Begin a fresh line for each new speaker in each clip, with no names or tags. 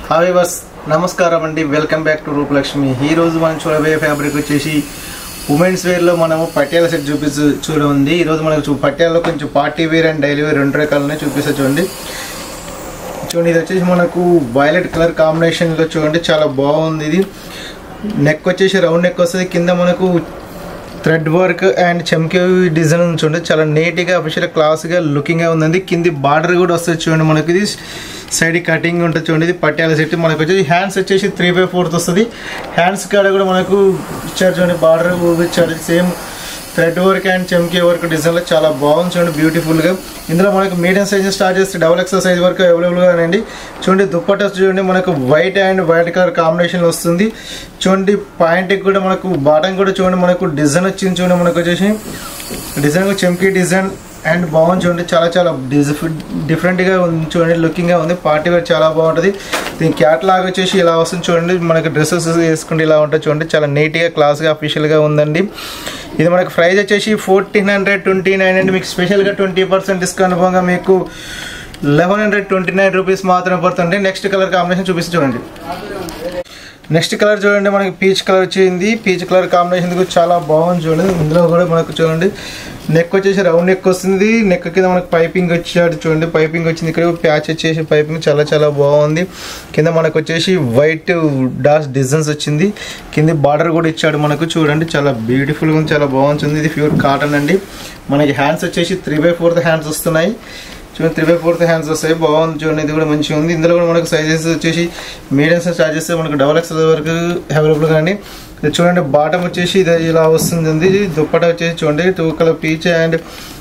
hi bus నమస్కారం అండి welcome back to Rupalakshmi ఈ రోజు మనం చూడబోయే ఫ్యాబ్రిక్ వచ్చేసి ఉమెన్స్ వేర్లో మనము పట్యాల సెట్ చూపిస్తూ చూడండి ఈరోజు మనకు చూ పట్యాలలో కొంచెం party wear and daily wear రెండు రకాలనే చూపిస్తా చూడండి చూడండి ఇది వచ్చేసి మనకు వైలెట్ కలర్ కాంబినేషన్లో చూడండి చాలా బాగుంది ఇది నెక్ వచ్చేసి రౌండ్ నెక్ వస్తుంది కింద మనకు థ్రెడ్ వర్క్ అండ్ చెమ్కే డిజైన్ ఉంది చూడండి చాలా నీట్గా అఫీషియల్ క్లాస్గా లుకింగ్గా ఉందండి కింది బార్డర్ కూడా వస్తుంది చూడండి మనకి ఇది సైడ్ కటింగ్ ఉంటుంది చూడండి ఇది పట్యాల సెట్ మనకు వచ్చేసి హ్యాండ్స్ వచ్చేసి త్రీ బై ఫోర్త్ వస్తుంది హ్యాండ్స్ కాడ కూడా మనకు ఇచ్చారు చూడండి బార్డర్ ఇచ్చారు సేమ్ థ్రెడ్ వర్క్ అండ్ చెమ్కే వర్క్ డిజైన్లో చాలా బాగుంది చూడండి బ్యూటిఫుల్గా ఇందులో మనకు మీడియం సైజ్ స్టార్ట్ చేస్తే డబుల్ ఎక్సెల్ సైజ్ వరకు అవైలబుల్గా అండి చూడండి దుప్పట చూడండి మనకు white and white colour combination వస్తుంది చూడండి పాయింట్ కూడా మనకు బాటం కూడా చూడండి మనకు డిజైన్ వచ్చింది చూడండి మనకు వచ్చేసి డిజైన్ చెమ్కీ డిజైన్ అండ్ బాగుంది చూడండి చాలా చాలా డిఫరెంట్గా ఉంది చూడండి లుకింగ్గా ఉంది పార్టీ వేర్ చాలా బాగుంటుంది దీని క్యాట్లాగ్ వచ్చేసి ఇలా వస్తుంది చూడండి మనకి డ్రెస్సెస్ వేసుకుంటే ఇలా ఉంటుంది చూడండి చాలా నీట్గా క్లాస్గా అఫీషియల్గా ఉందండి ఇది మనకు ప్రైస్ వచ్చేసి ఫోర్టీన్ హండ్రెడ్ ట్వంటీ నైన్ అండి మీకు స్పెషల్గా ట్వంటీ పర్సెంట్ డిస్కౌంట్ పోగా మీకు eleven hundred twenty nine rupees మాత్రమే పడుతుంది నెక్స్ట్ కలర్ కాంబినేషన్ చూపిస్తే చూడండి నెక్స్ట్ కలర్ చూడండి మనకి పీచ్ కలర్ వచ్చింది పీచ్ కలర్ కాంబినేషన్ కూడా చాలా బాగుంది చూడండి ఇందులో కూడా మనకు చూడండి నెక్ వచ్చేసి రౌండ్ నెక్ వస్తుంది నెక్ కింద మనకు పైపింగ్ వచ్చాడు చూడండి పైపింగ్ వచ్చింది ఇక్కడ ప్యాచ్ వచ్చేసి పైపింగ్ చాలా చాలా బాగుంది కింద మనకు వచ్చేసి వైట్ డాస్ డిజైన్స్ వచ్చింది కింద బార్డర్ కూడా ఇచ్చాడు మనకు చూడండి చాలా బ్యూటిఫుల్గా ఉంది చాలా బాగుంటుంది ఇది ప్యూర్ కాటన్ అండి మనకి హ్యాండ్స్ వచ్చేసి త్రీ బై ఫోర్త్ హ్యాండ్స్ వస్తున్నాయి చూడండి త్రీ బై ఫోర్త్ హ్యాండ్స్ వస్తాయి బాగుంది చూడండి ఇది కూడా మంచిగా ఉంది ఇందులో కూడా మనకు సైజెస్ వచ్చేసి మీడియం సైజ్ స్టార్ట్ చేస్తే మనకు డబల్ ఎక్స్ వరకు అవైలబుల్ కానీ ఇది చూడండి బాటమ్ వచ్చేసి ఇది ఇలా వస్తుంది దుప్పట వచ్చేసి చూడండి two colour peach and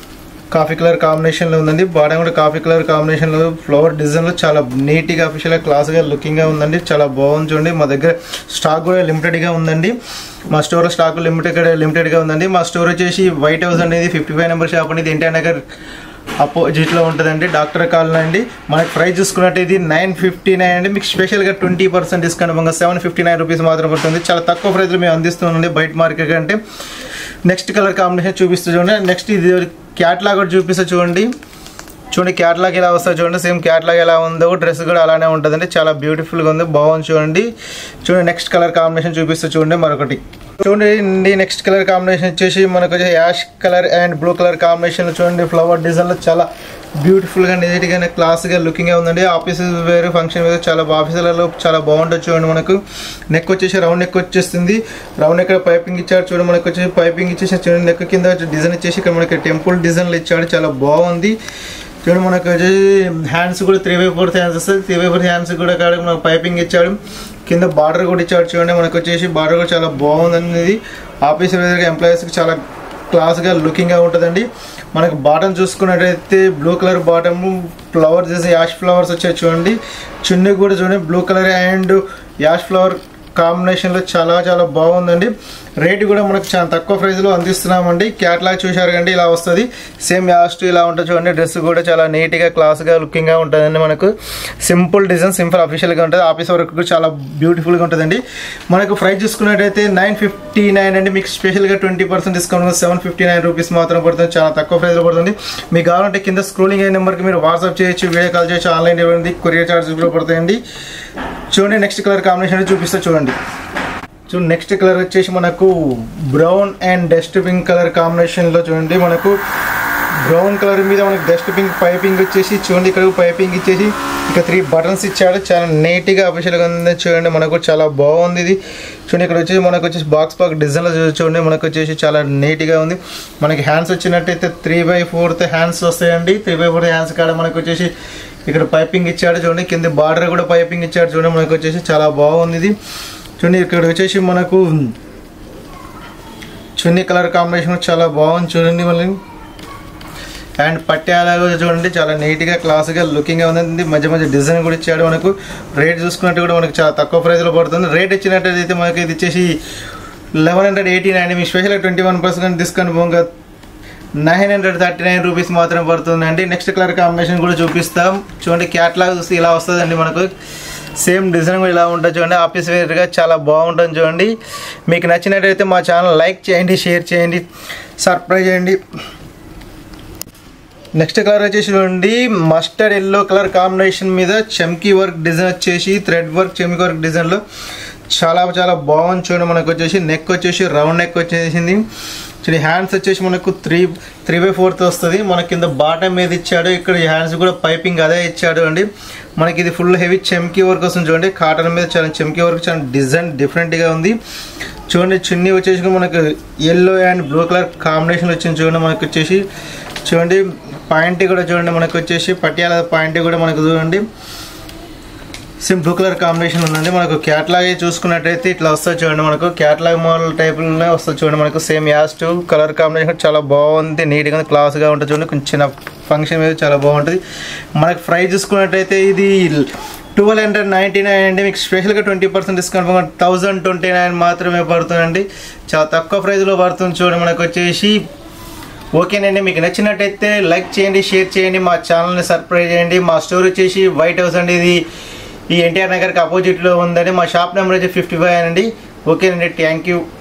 coffee colour కాంబినేషన్లో ఉందండి బాటమ్ కూడా కాఫీ కలర్ కాంబినేషన్లో ఫ్లవర్ డిజైన్లో చాలా నీట్గా అఫీషియల్గా క్లాస్గా లుకింగ్గా ఉందండి చాలా బాగుంది చూడండి మా దగ్గర స్టాక్ కూడా లిమిటెడ్గా ఉందండి మా స్టోర్లో స్టాక్ లిమిటెడ్ లిమిటెడ్గా ఉందండి మా స్టోర్ వచ్చేసి వైట్ హౌస్ అనేది ఫిఫ్టీ ఫైవ్ నెంబర్ షాప్ అనేది ఎన్టీ నగర్ అపోజిట్లో ఉంటుందండి డాక్టర్ కాలనీ అండి మనకి ప్రైస్ చూసుకున్నట్టు ఇది నైన్ ఫిఫ్టీ నైన్ అండి మీకు స్పెషల్గా ట్వంటీ పర్సెంట్ డిస్కౌంట్ పంగా సెవెన్ ఫిఫ్టీ నైన్ రూపీస్ మాత్రం పడుతుంది చాలా తక్కువ ప్రైస్లో మేము అందిస్తున్నాండి బయట మార్కెట్ కంటే నెక్స్ట్ కలర్ కాంబినేషన్ చూపిస్తూ చూడండి నెక్స్ట్ ఇది క్యాట్లాగ్ కూడా చూపిస్తా చూడండి చూడండి క్యాట్లాగ్ ఎలా వస్తుంది చూడండి సేమ్ క్యాట్లాగ్ ఎలా ఉందో డ్రెస్ కూడా అలానే ఉంటుందండి చాలా బ్యూటిఫుల్గా ఉంది బాగుంది చూడండి చూడండి నెక్స్ట్ కలర్ కాంబినేషన్ చూపిస్తే చూడండి మరొకటి చూడండి నెక్స్ట్ కలర్ కాంబినేషన్ వచ్చేసి మనకు వచ్చి ash colour and blue colour కాంబినేషన్లో చూడండి ఫ్లవర్ డిజైన్లో చాలా బ్యూటిఫుల్గా నీట్గా క్లాస్గా లుకింగ్గా ఉందండి ఆఫీస్ వేరు ఫంక్షన్ వేరు చాలా ఆఫీసులలో చాలా బాగుంటుంది చూడండి మనకు నెక్ వచ్చేసి రౌండ్ నెక్ వచ్చేస్తుంది రౌండ్ నెక్ పైపింగ్ ఇచ్చాడు చూడండి మనకు వచ్చేసి పైపింగ్ ఇచ్చేసి చూడండి నెక్ కింద డిజైన్ ఇచ్చేసి ఇక్కడ మనకి టెంపుల్ డిజైన్లు ఇచ్చాడు చాలా బాగుంది చూడండి మనకు వచ్చేసి హ్యాండ్స్ కూడా త్రీ బై ఫోర్త్ హ్యాండ్స్ వస్తుంది త్రీ బై ఫోర్త్ హ్యాండ్స్ కూడా కాడ మనకు పైపింగ్ ఇచ్చాడు కింద బార్డర్ కూడా ఇచ్చాడు చూడండి మనకు వచ్చేసి బార్డర్ కూడా చాలా బాగుంది ఇది ఆఫీస్ ఎంప్లాయీస్కి చాలా క్లాస్గా లుకింగ్గా ఉంటుందండి మనకు బాటమ్ చూసుకున్నట్టయితే బ్లూ కలర్ బాటమ్ ఫ్లవర్ చేసి యాష్ ఫ్లవర్స్ వచ్చాయి చూడండి చున్నీ కూడా చూడండి blue colour and ash flower కాంబినేషన్లో చాలా చాలా బాగుందండి రేట్ కూడా మనకు చాలా తక్కువ ప్రైస్లో అందిస్తున్నామండి క్యాట్లాగ్ చూశారు కండి ఇలా వస్తుంది సేమ్ యాస్ట్ ఇలా ఉంటుంది చూడండి డ్రెస్ కూడా చాలా నీట్గా క్లాస్గా లుకింగ్గా ఉంటుందండి మనకు సింపుల్ డిజైన్ సింపుల్ అఫీషియల్గా ఉంటుంది ఆఫీస్ వర్క్ కూడా చాలా బ్యూటిఫుల్గా ఉంటుందండి మనకు ప్రైస్ చూసుకున్నట్టయితే నైన్ ఫిఫ్టీ నైన్ అండి మీకు స్పెషల్గా twenty percent discount seven fifty nine rupees మాత్రం పడుతుంది చాలా తక్కువ ప్రైస్లో పడుతుంది మీకు కావాలంటే కింద స్క్రోలింగ్ అయిన నెంబర్కి మీరు వాట్సాప్ చేయొచ్చు వీడియో కాల్ చేయొచ్చు ఆన్లైన్ ఇవ్వండి కొరియర్ చార్జెస్ కూడా పడతాయండి చూడండి నెక్స్ట్ కలర్ కాంబినేషన్ చూపిస్తా చూడండి చూడండి నెక్స్ట్ కలర్ వచ్చేసి మనకు brown and dust pink colour కాంబినేషన్లో చూడండి మనకు బ్రౌన్ కలర్ మీద మనకు డస్ట్ పింక్ పైపింగ్ వచ్చేసి చూడండి ఇక్కడ పైపింగ్ ఇచ్చేసి ఇక త్రీ బటన్స్ ఇచ్చాడు చాలా నీట్గా అఫీషియల్గా ఉంది చూడండి మనకు చాలా బాగుంది ఇది చూడండి ఇక్కడ వచ్చేసి మనకు వచ్చేసి బాక్స్ బాక్ డిజైన్లో చూడండి మనకు వచ్చేసి చాలా నీట్గా ఉంది మనకి హ్యాండ్స్ వచ్చినట్టయితే త్రీ బై ఫోర్త్ హ్యాండ్స్ వస్తాయండి త్రీ బై ఫోర్త్ హ్యాండ్స్ కాడ మనకు వచ్చేసి ఇక్కడ పైపింగ్ ఇచ్చాడు చూడండి కింద బార్డర్ కూడా పైపింగ్ ఇచ్చాడు చూడండి మనకు వచ్చేసి చాలా బాగుంది ఇది చూడండి ఇక్కడ వచ్చేసి మనకు చున్నీ కలర్ కాంబినేషన్ చాలా బాగుంది చూడండి మళ్ళీ అండ్ పట్యాల కూడా చూడండి చాలా నీట్గా క్లాస్గా లుకింగ్గా ఉంది మధ్య మధ్య డిజైన్ కూడా ఇచ్చాడు మనకు రేట్ చూసుకున్నట్టు కూడా మనకు చాలా తక్కువ ప్రైస్లో పడుతుంది రేట్ ఇచ్చినట్టయితే మనకి ఇది వచ్చేసి లెవెన్ హండ్రెడ్ ఎయిటీ నైన్ మీ స్పెషల్గా ట్వంటీ వన్ పర్సెంట్ డిస్కౌంట్ పోగా nine hundred thirty nine rupees మాత్రం పడుతుందండి నెక్స్ట్ కలర్ కాంబినేషన్ కూడా చూపిస్తాం చూడండి క్యాట్లాగ్ చూస్తే ఇలా వస్తుందండి మనకు సేమ్ డిజైన్ కూడా ఇలా ఉంటుంది చూడండి ఆఫీస్ వేర్గా చాలా బాగుంటుంది చూడండి మీకు నచ్చినట్టయితే మా ఛానల్ లైక్ చేయండి షేర్ చేయండి సబ్స్క్రైబ్ చేయండి నెక్స్ట్ కలర్ వచ్చేసి చూడండి మస్టర్డ్ ఎల్లో కలర్ కాంబినేషన్ మీద చమ్కీ వర్క్ డిజైన్ వచ్చేసి థ్రెడ్ వర్క్ చమ్కీ వర్క్ డిజైన్లో చాలా చాలా బాగుంది చూడండి మనకు వచ్చేసి నెక్ వచ్చేసి రౌండ్ నెక్ వచ్చేసింది చూడండి హ్యాండ్స్ వచ్చేసి మనకు త్రీ త్రీ బై ఫోర్త్ వస్తుంది మన కింద బాటమ్ మీద ఇచ్చాడు ఇక్కడ ఈ హ్యాండ్స్ కూడా పైపింగ్ అదే ఇచ్చాడు అండి మనకి ఇది ఫుల్ హెవీ చెమ్కీ వర్క్ వస్తుంది చూడండి కాటన్ మీద చాలా చెమ్కీ వర్క్ చాలా డిజైన్ డిఫరెంట్గా ఉంది చూడండి చున్నీ వచ్చేసి కూడా మనకు yellow and blue colour combination వచ్చింది చూడండి మనకు వచ్చేసి చూడండి పాయింట్ కూడా చూడండి మనకు వచ్చేసి పటియాల పాయింట్ కూడా మనకు చూడండి సేమ్ బ్లూ కలర్ కాంబినేషన్ ఉందండి మనకు క్యాట్లాగే చూసుకున్నట్టయితే ఇట్లా వస్తుంది చూడండి మనకు క్యాట్లాగ్ మోడల్ టైప్లోనే వస్తుంది చూడండి మనకు same as two colour combination చాలా బాగుంది నీట్గా క్లాస్గా ఉంటుంది చూడండి కొంచెం చిన్న ఫంక్షన్ మీద చాలా బాగుంటుంది మనకు ప్రైస్ చూసుకున్నట్టయితే ఇది ట్వెల్వ్ హండ్రెడ్ నైంటీ నైన్ అండి మీకు స్పెషల్గా twenty percent discount thousand twenty nine మాత్రమే పడుతుందండి చాలా తక్కువ ప్రైస్లో పడుతుంది చూడండి మనకు వచ్చేసి ఓకేనండి మీకు నచ్చినట్టయితే లైక్ చేయండి షేర్ చేయండి మా ఛానల్ని సబ్స్క్రైబ్ చేయండి మా స్టోర్ వచ్చేసి వైట్ హౌస్ అండి ఇది ఈ ఎన్టీఆర్ నగర్కి అపోజిట్లో ఉందండి మా షాప్ నెంబర్ వచ్చి ఫిఫ్టీ ఫైవ్ అండి ఓకేనండి థ్యాంక్ యూ